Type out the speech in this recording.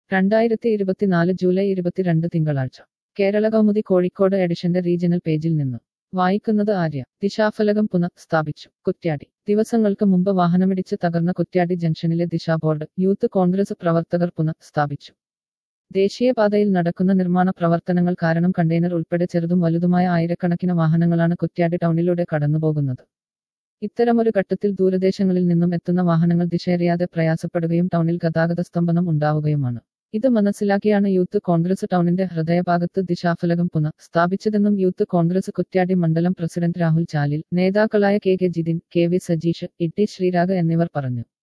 രണ്ടായിരത്തി ഇരുപത്തിനാല് ജൂലൈ ഇരുപത്തിരണ്ട് തിങ്കളാഴ്ച കേരള കൗമുദി കോഴിക്കോട് എഡിഷന്റെ റീജിയണൽ പേജിൽ നിന്ന് വായിക്കുന്നത് ആര്യ ദിശാഫലകം പുനഃ സ്ഥാപിച്ചു കുറ്റ്യാടി ദിവസങ്ങൾക്ക് മുമ്പ് വാഹനമിടിച്ച് തകർന്ന കുറ്റ്യാടി ജംഗ്ഷനിലെ ദിശാ ബോർഡ് യൂത്ത് കോൺഗ്രസ് പ്രവർത്തകർ പുനഃ സ്ഥാപിച്ചു ദേശീയപാതയിൽ നടക്കുന്ന നിർമ്മാണ പ്രവർത്തനങ്ങൾ കാരണം കണ്ടെയ്നർ ഉൾപ്പെടെ ചെറുതും വലുതുമായ ആയിരക്കണക്കിന് വാഹനങ്ങളാണ് കുറ്റ്യാടി ടൗണിലൂടെ കടന്നുപോകുന്നത് ഇത്തരമൊരു ഘട്ടത്തിൽ ദൂരദേശങ്ങളിൽ നിന്നും എത്തുന്ന വാഹനങ്ങൾ ദിശയറിയാതെ പ്രയാസപ്പെടുകയും ടൗണിൽ ഗതാഗത സ്തംഭനം ഉണ്ടാവുകയുമാണ് ഇത് മനസ്സിലാക്കിയാണ് യൂത്ത് കോൺഗ്രസ് ടൗണിന്റെ ഹൃദയഭാഗത്ത് ദിശാഫലകം പുനഃ സ്ഥാപിച്ചതെന്നും യൂത്ത് കോൺഗ്രസ് കുറ്റ്യാടി മണ്ഡലം പ്രസിഡന്റ് രാഹുൽ ചാലിൽ നേതാക്കളായ K K Jithin K V Sajeesh E T Sreerag എന്നിവർ പറഞ്ഞു